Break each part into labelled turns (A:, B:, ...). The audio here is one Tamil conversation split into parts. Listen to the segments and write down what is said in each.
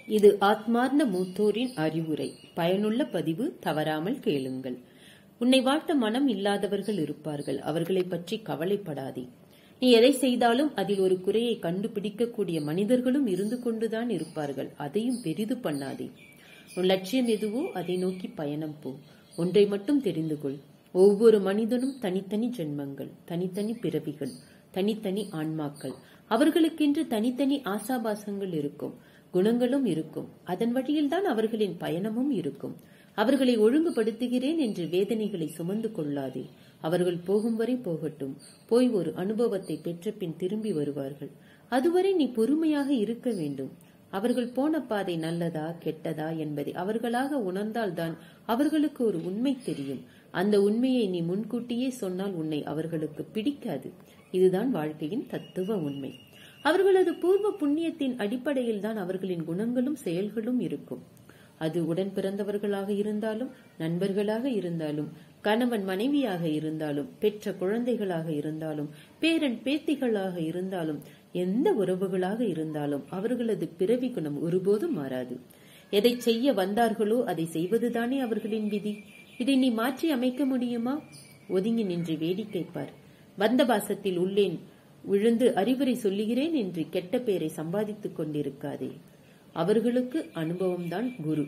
A: இது ஆத்மார்ந்த மூத்தோரின் அறிவுரை பயனுள்ள பதிவு தவறாமல் கேளுங்கள் உன்னை வாழ்த்த மனம் இல்லாதவர்கள் இருப்பார்கள் அவர்களை பற்றி கவலைப்படாதே நீ எதை செய்தாலும் அதில் ஒரு குறையை கண்டுபிடிக்கக்கூடிய மனிதர்களும் இருந்து கொண்டுதான் இருப்பார்கள் அதையும் பெரிது பண்ணாதே உன் லட்சியம் எதுவோ அதை நோக்கி பயணம் போ ஒன்றை மட்டும் தெரிந்து கொள் ஒவ்வொரு மனிதனும் தனித்தனி ஜென்மங்கள் தனித்தனி பிறவிகள் தனித்தனி ஆன்மாக்கள் அவர்களுக்கென்று தனித்தனி ஆசாபாசங்கள் இருக்கும் குணங்களும் இருக்கும் அதன் வழியில்தான் அவர்களின் பயணமும் இருக்கும் அவர்களை ஒழுங்குபடுத்துகிறேன் என்று வேதனைகளை சுமந்து கொள்ளாதே அவர்கள் போகும் வரை போகட்டும் போய் ஒரு அனுபவத்தை பெற்ற பின் திரும்பி வருவார்கள் அதுவரை நீ பொறுமையாக இருக்க வேண்டும் அவர்கள் போன பாதை நல்லதா கெட்டதா என்பதை அவர்களாக உணர்ந்தால்தான் அவர்களுக்கு ஒரு உண்மை தெரியும் அந்த உண்மையை நீ முன்கூட்டியே சொன்னால் உன்னை அவர்களுக்கு பிடிக்காது இதுதான் வாழ்க்கையின் தத்துவ உண்மை அவர்களது பூர்வ புண்ணியத்தின் அடிப்படையில் தான் அவர்களின் குணங்களும் செயல்களும் இருக்கும் அது உடன் பிறந்தவர்களாக இருந்தாலும் நண்பர்களாக இருந்தாலும் கணவன் மனைவியாக இருந்தாலும் பெற்ற குழந்தைகளாக இருந்தாலும் பேரன் பேத்திகளாக இருந்தாலும் எந்த உறவுகளாக இருந்தாலும் அவர்களது பிறவி குணம் ஒருபோதும் மாறாது எதை செய்ய வந்தார்களோ அதை செய்வதுதானே அவர்களின் விதி இதை நீ மாற்றி அமைக்க முடியுமா ஒதுங்கி நின்று வேடிக்கை பார் வந்த பாசத்தில் உள்ளேன் விழுந்து அறிவுரை சொல்லுகிறேன் என்று கெட்ட பெயரை சம்பாதித்துக் கொண்டிருக்காதே அவர்களுக்கு அனுபவம்தான் குரு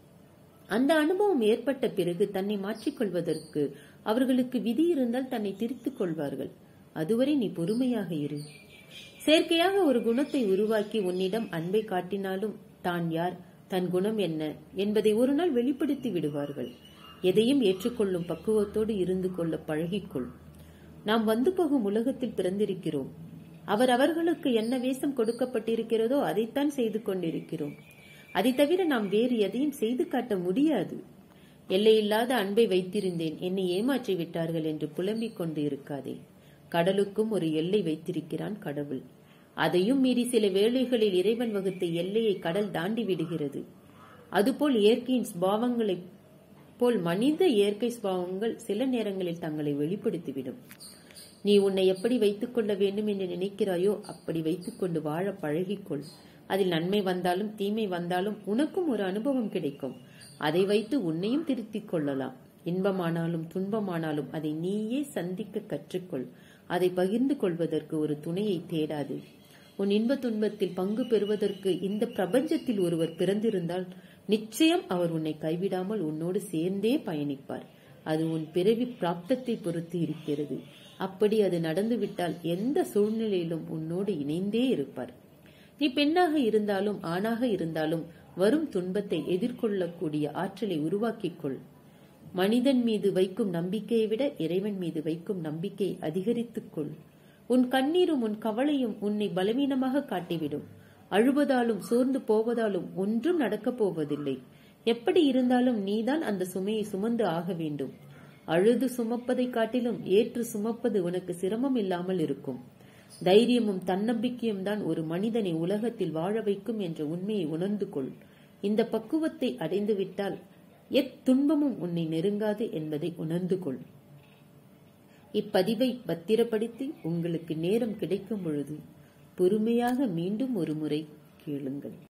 A: அந்த அனுபவம் ஏற்பட்ட பிறகு தன்னை மாற்றிக்கொள்வதற்கு அவர்களுக்கு விதி இருந்தால் தன்னை திருத்திக் கொள்வார்கள் அதுவரை நீ பொறுமையாக இரு செயற்கையாக ஒரு குணத்தை உருவாக்கி உன்னிடம் அன்பை காட்டினாலும் தான் யார் தன் குணம் என்ன என்பதை ஒரு நாள் வெளிப்படுத்தி விடுவார்கள் எதையும் ஏற்றுக்கொள்ளும் பக்குவத்தோடு இருந்து கொள்ள பழகிக்கொள் நாம் வந்து போகும் உலகத்தில் பிறந்திருக்கிறோம் அவர் அவர்களுக்கு என்ன வேஷம் கொடுக்கப்பட்டிருக்கிறதோ அதைத்தான் செய்து கொண்டிருக்கிறோம் அதை தவிர நாம் வேறு எதையும் செய்து காட்ட முடியாது எல்லையில்லாத அன்பை வைத்திருந்தேன் என்னை ஏமாற்றி விட்டார்கள் என்று புலம்பிக் கொண்டு இருக்காதே கடலுக்கும் ஒரு எல்லை வைத்திருக்கிறான் கடவுள் அதையும் மீறி சில வேளைகளில் இறைவன் வகுத்த எல்லையை கடல் தாண்டி விடுகிறது அதுபோல் இயற்கையின் ஸ்பாவங்களை போல் மனித இயற்கை ஸ்பாவங்கள் சில நேரங்களில் தங்களை வெளிப்படுத்திவிடும் நீ உன்னை எப்படி வைத்துக் கொள்ள வேண்டும் என்று நினைக்கிறாயோ அப்படி வைத்துக்கொண்டு வாழ பழகிக்கொள் அதில் நன்மை வந்தாலும் தீமை வந்தாலும் உனக்கும் ஒரு அனுபவம் கிடைக்கும் அதை வைத்து உன்னையும் திருத்திக் கொள்ளலாம் இன்பமானாலும் துன்பமானாலும் அதை நீயே சந்திக்க கற்றுக்கொள் அதை பகிர்ந்து கொள்வதற்கு ஒரு துணையை தேடாது உன் இன்ப துன்பத்தில் பங்கு பெறுவதற்கு இந்த பிரபஞ்சத்தில் ஒருவர் பிறந்திருந்தால் நிச்சயம் அவர் உன்னை கைவிடாமல் உன்னோடு சேர்ந்தே பயணிப்பார் அது உன் பிறவி பிராப்தத்தை பொறுத்து இருக்கிறது அப்படி அது நடந்துவிட்டால் எந்த சூழ்நிலையிலும் உன்னோடு இணைந்தே இருப்பார் நீ பெண்ணாக இருந்தாலும் ஆணாக இருந்தாலும் வரும் துன்பத்தை எதிர்கொள்ளக்கூடிய ஆற்றலை உருவாக்கிக் கொள் மனிதன் மீது வைக்கும் நம்பிக்கையை விட இறைவன் மீது வைக்கும் நம்பிக்கை அதிகரித்துக் கொள் உன் கண்ணீரும் உன் கவலையும் உன்னை பலவீனமாக காட்டிவிடும் அழுவதாலும் சோர்ந்து போவதாலும் ஒன்றும் நடக்கப் போவதில்லை எப்படி இருந்தாலும் நீதான் அந்த சுமையை சுமந்து ஆக வேண்டும் அழுது சுமப்பதை காட்டிலும் ஏற்று சுமப்பது உனக்கு சிரமம் இல்லாமல் இருக்கும் தைரியமும் தன்னம்பிக்கையும் தான் ஒரு மனிதனை உலகத்தில் வாழ வைக்கும் என்ற உண்மையை உணர்ந்து கொள் இந்த பக்குவத்தை அடைந்துவிட்டால் எத்துன்பமும் உன்னை நெருங்காது என்பதை உணர்ந்து கொள் இப்பதிவை பத்திரப்படுத்தி உங்களுக்கு நேரம் கிடைக்கும் பொழுது பொறுமையாக மீண்டும் ஒரு முறை கேளுங்கள்